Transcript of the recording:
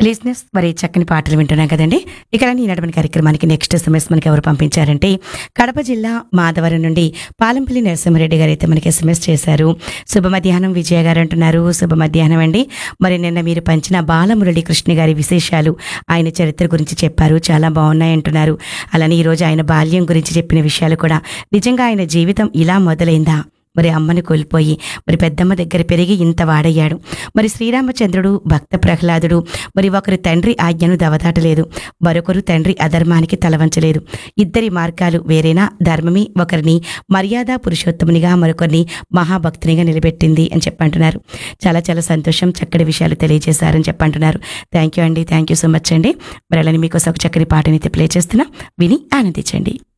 లిజినెస్ మరి చక్కని పాటలు వింటున్నాం కదండి ఇక ఈనాటి కార్యక్రమానికి నెక్స్ట్ ఎస్ఎంఎస్ మనకి ఎవరు పంపించారంటే కడప జిల్లా మాధవరం నుండి పాలంపల్లి నరసింహారెడ్డి గారు అయితే మనకి ఎస్ఎంఎస్ చేశారు శుభ మధ్యాహ్నం విజయ గారు అంటున్నారు శుభ మధ్యాహ్నం అండి మరి నిన్న మీరు పంచిన బాలమురళి కృష్ణ గారి విశేషాలు ఆయన చరిత్ర గురించి చెప్పారు చాలా బాగున్నాయి అంటున్నారు అలానే ఈరోజు ఆయన బాల్యం గురించి చెప్పిన విషయాలు కూడా నిజంగా ఆయన జీవితం ఇలా మొదలైందా మరి అమ్మని కోల్పోయి మరి పెద్దమ్మ దగ్గర పెరిగి ఇంత వాడయ్యాడు మరి శ్రీరామచంద్రుడు భక్త ప్రహ్లాదుడు మరి ఒకరి తండ్రి ఆజ్ఞను దవదాటలేదు మరొకరు తండ్రి అధర్మానికి తలవంచలేదు ఇద్దరి మార్గాలు వేరేనా ధర్మమే ఒకరిని మర్యాద పురుషోత్తమునిగా మరొకరిని మహాభక్తునిగా నిలబెట్టింది అని చెప్పంటున్నారు చాలా చాలా సంతోషం చక్కటి విషయాలు తెలియజేశారని చెప్పంటున్నారు థ్యాంక్ యూ అండి థ్యాంక్ యూ సో మచ్ అండి మరి అలానే మీకోసం ఒక చక్కని పాటనైతే ప్లే చేస్తున్నా విని ఆనందించండి